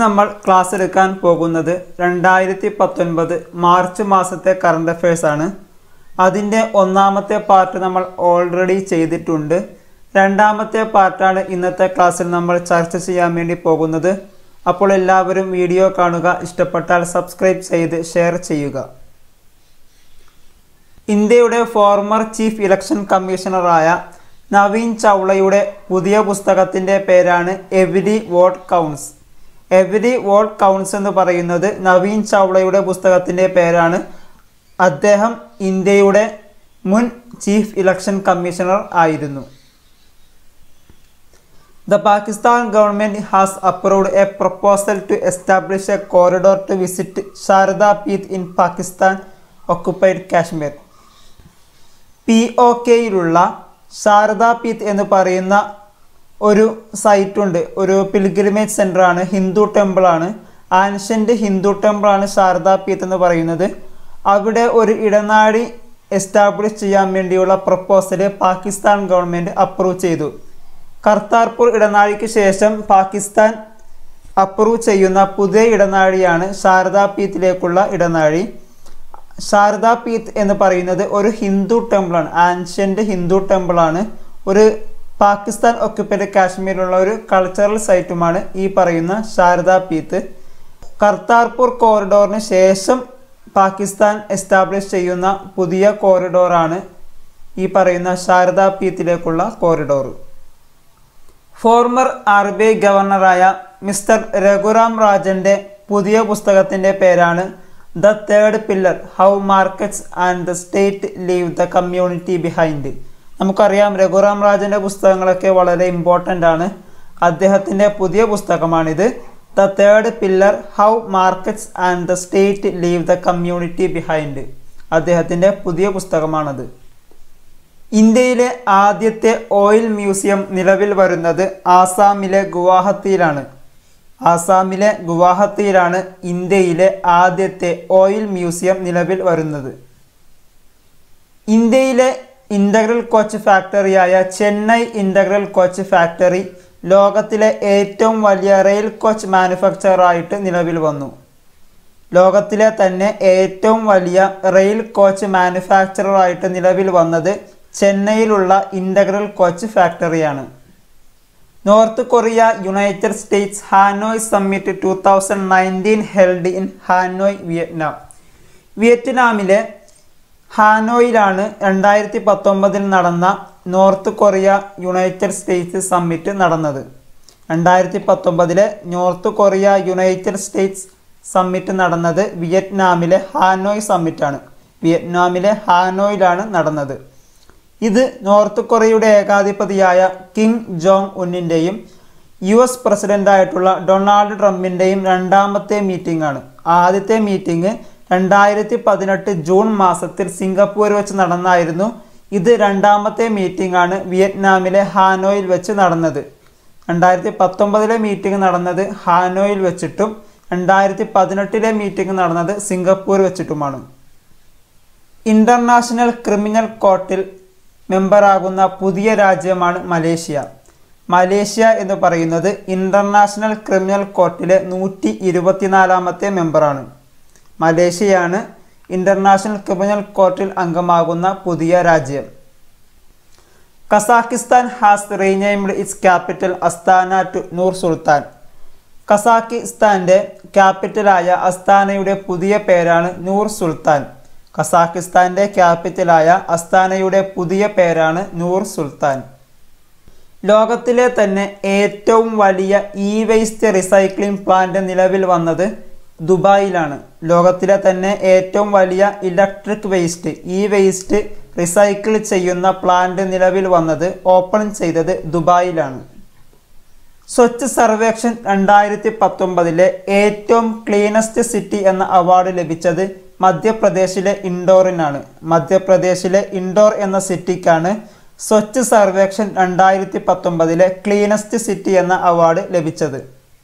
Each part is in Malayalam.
നമ്മൾ ക്ലാസ് എടുക്കാൻ പോകുന്നത് രണ്ടായിരത്തി പത്തൊൻപത് മാർച്ച് മാസത്തെ കറണ്ട് അഫയേഴ്സ് ആണ് അതിൻ്റെ ഒന്നാമത്തെ പാർട്ട് നമ്മൾ ഓൾറെഡി ചെയ്തിട്ടുണ്ട് രണ്ടാമത്തെ പാർട്ടാണ് ഇന്നത്തെ ക്ലാസ്സിൽ നമ്മൾ ചർച്ച ചെയ്യാൻ വേണ്ടി പോകുന്നത് അപ്പോൾ എല്ലാവരും വീഡിയോ കാണുക ഇഷ്ടപ്പെട്ടാൽ സബ്സ്ക്രൈബ് ചെയ്ത് ഷെയർ ചെയ്യുക ഇന്ത്യയുടെ ഫോർമർ ചീഫ് ഇലക്ഷൻ കമ്മീഷണറായ നവീൻ ചൗളയുടെ പുതിയ പുസ്തകത്തിൻ്റെ പേരാണ് every vote counts every vote counts എന്ന് പറയുന്നത് നവീൻ ചൗളയുടെ പുസ്തകത്തിൻ്റെ പേരാണ് അദ്ദേഹം ഇന്ത്യയുടെ മുൻ ചീഫ് ഇലക്ഷൻ കമ്മീഷണർ ആയിരുന്നു The Pakistan government has approved a proposal to establish a corridor to visit Sharda Peeth in Pakistan occupied Kashmir. P O കെയിലുള്ള ശാരദാ പീത്ത് എന്ന് പറയുന്ന ഒരു സൈറ്റുണ്ട് ഒരു പിൽഗ്രിമേജ് സെൻ്ററാണ് ഹിന്ദു ടെമ്പിളാണ് ആൻഷ്യൻ്റ് ഹിന്ദു ടെമ്പിളാണ് ശാരദാ പീത്ത് എന്ന് പറയുന്നത് അവിടെ ഒരു ഇടനാഴി എസ്റ്റാബ്ലിഷ് ചെയ്യാൻ വേണ്ടിയുള്ള പ്രപ്പോസല് പാകിസ്ഥാൻ ഗവൺമെൻറ് അപ്രൂവ് ചെയ്തു കർത്താർപൂർ ഇടനാഴിക്ക് ശേഷം പാകിസ്ഥാൻ അപ്രൂവ് ചെയ്യുന്ന പുതിയ ഇടനാഴിയാണ് ശാരദാ പീത്തിലേക്കുള്ള ഇടനാഴി ശാരദാ പീത്ത് എന്ന് പറയുന്നത് ഒരു ഹിന്ദു ടെമ്പിളാണ് ആൻഷ്യൻ്റ് ഹിന്ദു ടെമ്പിളാണ് ഒരു പാകിസ്ഥാൻ ഒക്യുപ്പൈഡ് കാശ്മീരിലുള്ള ഒരു കൾച്ചറൽ സൈറ്റുമാണ് ഈ പറയുന്ന ശാരദാ പീത്ത് കർത്താർപൂർ കോറിഡോറിന് ശേഷം പാകിസ്ഥാൻ എസ്റ്റാബ്ലിഷ് ചെയ്യുന്ന പുതിയ കോറിഡോറാണ് ഈ പറയുന്ന ശാരദാ പീത്തിലേക്കുള്ള corridor former R B I ഗവർണറായ മിസ്റ്റർ രഘുറാം രാജൻ്റെ പുതിയ പുസ്തകത്തിൻ്റെ പേരാണ് the third pillar how markets and the state leave the community behind നമുക്കറിയാം രഘുറാം രാജൻ്റെ പുസ്തകങ്ങളൊക്കെ വളരെ ഇമ്പോർട്ടൻ്റ് ആണ് അദ്ദേഹത്തിൻ്റെ പുതിയ പുസ്തകമാണിത് the third pillar how markets and the state leave the community behind അദ്ദേഹത്തിൻ്റെ പുതിയ പുസ്തകമാണത് ഇന്ത്യയിലെ ആദ്യത്തെ ഓയിൽ മ്യൂസിയം നിലവിൽ വരുന്നത് ആസാമിലെ ഗുവാഹത്തിയിലാണ് ആസാമിലെ ഗുവാഹത്തിയിലാണ് ഇന്ത്യയിലെ ആദ്യത്തെ ഓയിൽ മ്യൂസിയം നിലവിൽ വരുന്നത് ഇന്ത്യയിലെ ഇൻ്റഗ്രൽ കോച്ച് ഫാക്ടറിയായ ചെന്നൈ ഇൻ്റഗ്രൽ കോച്ച് ഫാക്ടറി ലോകത്തിലെ ഏറ്റവും വലിയ റെയിൽ കോച്ച് മാനുഫാക്ചറായിട്ട് നിലവിൽ വന്നു ലോകത്തിലെ തന്നെ ഏറ്റവും വലിയ റെയിൽ കോച്ച് മാനുഫാക്ചറായിട്ട് നിലവിൽ വന്നത് ചെന്നൈയിലുള്ള ഇൻ്റഗ്രൽ കോച്ച് ഫാക്ടറിയാണ് north Korea United States Hanoi summit two thousand nineteen held in Hanoi Vietnam വിയറ്റ്നാമിലെ ഹാനോയിലാണ് രണ്ടായിരത്തി പത്തൊമ്പതിൽ നടന്ന north Korea United States summit നടന്നത് രണ്ടായിരത്തി പത്തൊമ്പതിലെ north Korea United States summit നടന്നത് വിയറ്റ്നാമിലെ ഹാനോയ് സമ്മിറ്റാണ് വിയറ്റ്നാമിലെ ഹാനോയിലാണ് നടന്നത് ഇത് നോർത്ത് കൊറിയയുടെ ഏകാധിപതിയായ കിം ജോങ് ഉന്നിൻ്റെയും യു എസ് പ്രസിഡൻ്റായിട്ടുള്ള ഡൊണാൾഡ് ട്രംപിൻ്റെയും രണ്ടാമത്തെ മീറ്റിംഗ് ആണ് ആദ്യത്തെ മീറ്റിംഗ് രണ്ടായിരത്തി പതിനെട്ട് ജൂൺ മാസത്തിൽ സിംഗപ്പൂർ വെച്ച് നടന്നായിരുന്നു ഇത് രണ്ടാമത്തെ മീറ്റിംഗ് ആണ് വിയറ്റ്നാമിലെ ഹാനോയിൽ വെച്ച് നടന്നത് രണ്ടായിരത്തി പത്തൊമ്പതിലെ മീറ്റിംഗ് നടന്നത് ഹാനോയിൽ വെച്ചിട്ടും രണ്ടായിരത്തി പതിനെട്ടിലെ മീറ്റിംഗ് നടന്നത് സിംഗപ്പൂർ വെച്ചിട്ടുമാണ് ഇൻ്റർനാഷണൽ ക്രിമിനൽ കോർട്ടിൽ മെമ്പറാകുന്ന പുതിയ രാജ്യമാണ് മലേഷ്യ മലേഷ്യ എന്ന് പറയുന്നത് ഇൻ്റർനാഷണൽ ക്രിമിനൽ കോർട്ടിലെ നൂറ്റി ഇരുപത്തിനാലാമത്തെ മെമ്പറാണ് മലേഷ്യയാണ് ഇൻ്റർനാഷണൽ ക്രിമിനൽ കോർട്ടിൽ അംഗമാകുന്ന പുതിയ രാജ്യം Kazakhstan has renamed its capital Astana to Nur Sultan കസാക്കിസ്ഥാൻ്റെ ക്യാപിറ്റലായ അസ്താനയുടെ പുതിയ പേരാണ് നൂർ സുൽത്താൻ കസാക്കിസ്ഥാൻ്റെ ക്യാപിറ്റലായ അസ്താനയുടെ പുതിയ പേരാണ് നൂർ സുൽത്താൻ ലോകത്തിലെ തന്നെ ഏറ്റവും വലിയ ഇ വേസ്റ്റ് റീസൈക്ലിംഗ് പ്ലാന്റ് നിലവിൽ വന്നത് ദുബായിലാണ് ലോകത്തിലെ തന്നെ ഏറ്റവും വലിയ electric waste E waste recycle ചെയ്യുന്ന പ്ലാന്റ് നിലവിൽ വന്നത് ഓപ്പൺ ചെയ്തത് ദുബായിലാണ് സ്വച്ഛ് സർവേക്ഷൻ രണ്ടായിരത്തി പത്തൊമ്പതിലെ ഏറ്റവും ക്ലീനസ്റ്റ് സിറ്റി എന്ന അവാർഡ് ലഭിച്ചത് മധ്യപ്രദേശിലെ ഇൻഡോറിനാണ് മധ്യപ്രദേശിലെ ഇൻഡോർ എന്ന സിറ്റിക്കാണ് സ്വച്ഛ് സർവേക്ഷൻ രണ്ടായിരത്തി പത്തൊമ്പതിലെ ക്ലീനസ്റ്റ് സിറ്റി എന്ന അവാർഡ് ലഭിച്ചത്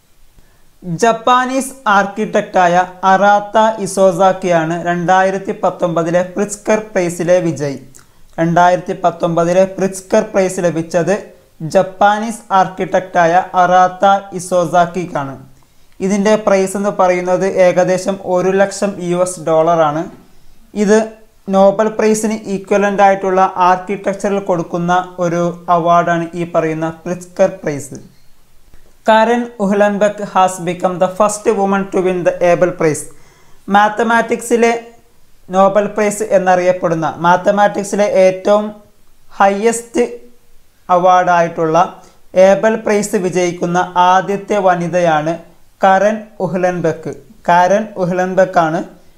ജപ്പാനീസ് ആർക്കിടെക്റ്റായ അറാത്ത ഇസോസാക്കിയാണ് രണ്ടായിരത്തി പത്തൊമ്പതിലെ പ്രിസ്കർ പ്രൈസിലെ വിജയി രണ്ടായിരത്തി പത്തൊമ്പതിലെ പ്രിസ്കർ പ്രൈസ് ലഭിച്ചത് ജപ്പാനീസ് ആർക്കിടെക്റ്റായ അറാത്ത ഇസോസാക്കിക്കാണ് ഇതിൻ്റെ പ്രൈസ് എന്ന് പറയുന്നത് ഏകദേശം ഒരു ലക്ഷം യു എസ് ഡോളറാണ് ഇത് നോബൽ പ്രൈസിന് ഈക്വലൻ്റ് ആയിട്ടുള്ള ആർക്കിടെക്ചറിൽ കൊടുക്കുന്ന ഒരു അവാർഡാണ് ഈ പറയുന്ന Pritzker prize Karen Uhlenbeck has become the first woman to win the Abel prize മാത്തമാറ്റിക്സിലെ നോബൽ പ്രൈസ് എന്നറിയപ്പെടുന്ന മാത്തമാറ്റിക്സിലെ ഏറ്റവും ഹയസ്റ്റ് അവാർഡായിട്ടുള്ള ഏബൽ പ്രൈസ് വിജയിക്കുന്ന ആദ്യത്തെ വനിതയാണ് കരൻ ഉഹ്ലൻബെക്ക് കാരൻ ഉഹ്ലൻബെക്കാണ്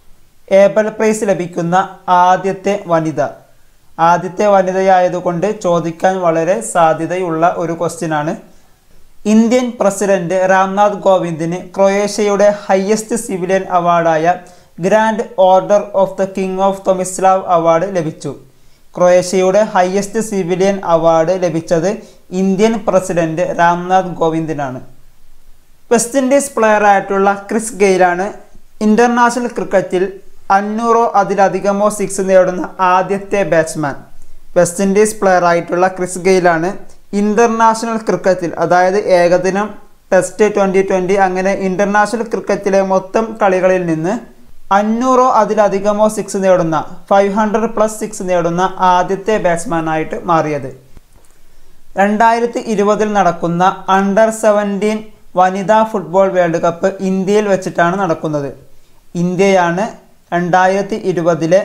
ഏബൽ പ്രൈസ് ലഭിക്കുന്ന ആദ്യത്തെ വനിത ആദ്യത്തെ വനിതയായതുകൊണ്ട് ചോദിക്കാൻ വളരെ സാധ്യതയുള്ള ഒരു ക്വസ്റ്റ്യനാണ് ഇന്ത്യൻ പ്രസിഡന്റ് രാംനാഥ് കോവിന്ദിന് ക്രൊയേഷ്യയുടെ ഹയസ്റ്റ് സിവിലിയൻ അവാർഡായ grand order of the king of Tomislav award ലഭിച്ചു ക്രൊയേഷ്യയുടെ ഹയസ്റ്റ് സിവിലിയൻ അവാർഡ് ലഭിച്ചത് ഇന്ത്യൻ പ്രസിഡന്റ് രാംനാഥ് കോവിന്ദിനാണ് വെസ്റ്റ് ഇൻഡീസ് പ്ലെയർ ആയിട്ടുള്ള ക്രിസ് ഗെയിലാണ് ഇന്റർനാഷണൽ ക്രിക്കറ്റിൽ അഞ്ഞൂറോ അതിലധികമോ സിക്സ് നേടുന്ന ആദ്യത്തെ ബാറ്റ്സ്മാൻ വെസ്റ്റ് ഇൻഡീസ് പ്ലെയർ ആയിട്ടുള്ള ക്രിസ് ഗെയിലാണ് ഇന്റർനാഷണൽ ക്രിക്കറ്റിൽ അതായത് ഏകദിനം ടെസ്റ്റ് ട്വൻ്റി ട്വൻ്റി അങ്ങനെ ഇന്റർനാഷണൽ ക്രിക്കറ്റിലെ മൊത്തം കളികളിൽ നിന്ന് അഞ്ഞൂറോ അതിലധികമോ സിക്സ് നേടുന്ന ഫൈവ് ഹൺഡ്രഡ് പ്ലസ് സിക്സ് നേടുന്ന ആദ്യത്തെ ബാറ്റ്സ്മാനായിട്ട് മാറിയത് രണ്ടായിരത്തി ഇരുപതിൽ നടക്കുന്ന അണ്ടർ സെവൻറ്റീൻ വനിതാ ഫുട്ബോൾ വേൾഡ് കപ്പ് ഇന്ത്യയിൽ വെച്ചിട്ടാണ് നടക്കുന്നത് ഇന്ത്യയാണ് രണ്ടായിരത്തി ഇരുപതിലെ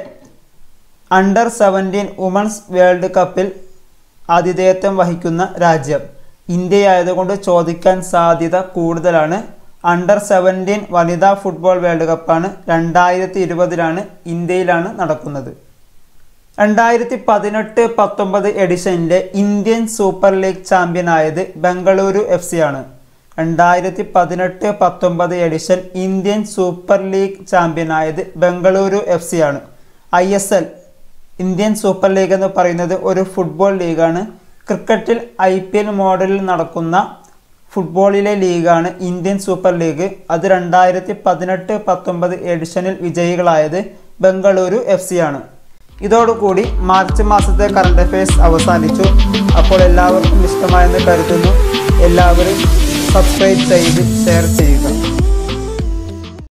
അണ്ടർ സെവൻറ്റീൻ വുമൺസ് വേൾഡ് കപ്പിൽ ആതിഥേയത്വം വഹിക്കുന്ന രാജ്യം ഇന്ത്യയായതുകൊണ്ട് ചോദിക്കാൻ സാധ്യത കൂടുതലാണ് അണ്ടർ സെവൻറ്റീൻ വനിതാ ഫുട്ബോൾ വേൾഡ് കപ്പാണ് രണ്ടായിരത്തി ഇരുപതിലാണ് ഇന്ത്യയിലാണ് നടക്കുന്നത് രണ്ടായിരത്തി പതിനെട്ട് പത്തൊമ്പത് എഡിഷനിലെ ഇന്ത്യൻ സൂപ്പർ ലീഗ് ചാമ്പ്യനായത് ബംഗളൂരു എഫ് സി ആണ് രണ്ടായിരത്തി പതിനെട്ട് പത്തൊമ്പത് എഡിഷൻ ഇന്ത്യൻ സൂപ്പർ ലീഗ് ചാമ്പ്യനായത് ബംഗളൂരു എഫ് സി ആണ് I S L Indian super league എന്ന് പറയുന്നത് ഒരു ഫുട്ബോൾ ലീഗാണ് ക്രിക്കറ്റിൽ ഐ പി എൽ മോഡലിൽ നടക്കുന്ന ഫുട്ബോളിലെ ലീഗാണ് ഇന്ത്യൻ സൂപ്പർ ലീഗ് അത് രണ്ടായിരത്തി പതിനെട്ട് പത്തൊമ്പത് എഡിഷനിൽ വിജയികളായത് ബംഗളൂരു എഫ് സി ആണ് ഇതോടുകൂടി മാർച്ച് മാസത്തെ കറണ്ട് അഫയേഴ്സ് അവസാനിച്ചു അപ്പോൾ എല്ലാവർക്കും ഇഷ്ടമായെന്ന് കരുതുന്നു എല്ലാവരും സബ്സ്ക്രൈബ് ചെയ്ത് ഷെയർ ചെയ്യുക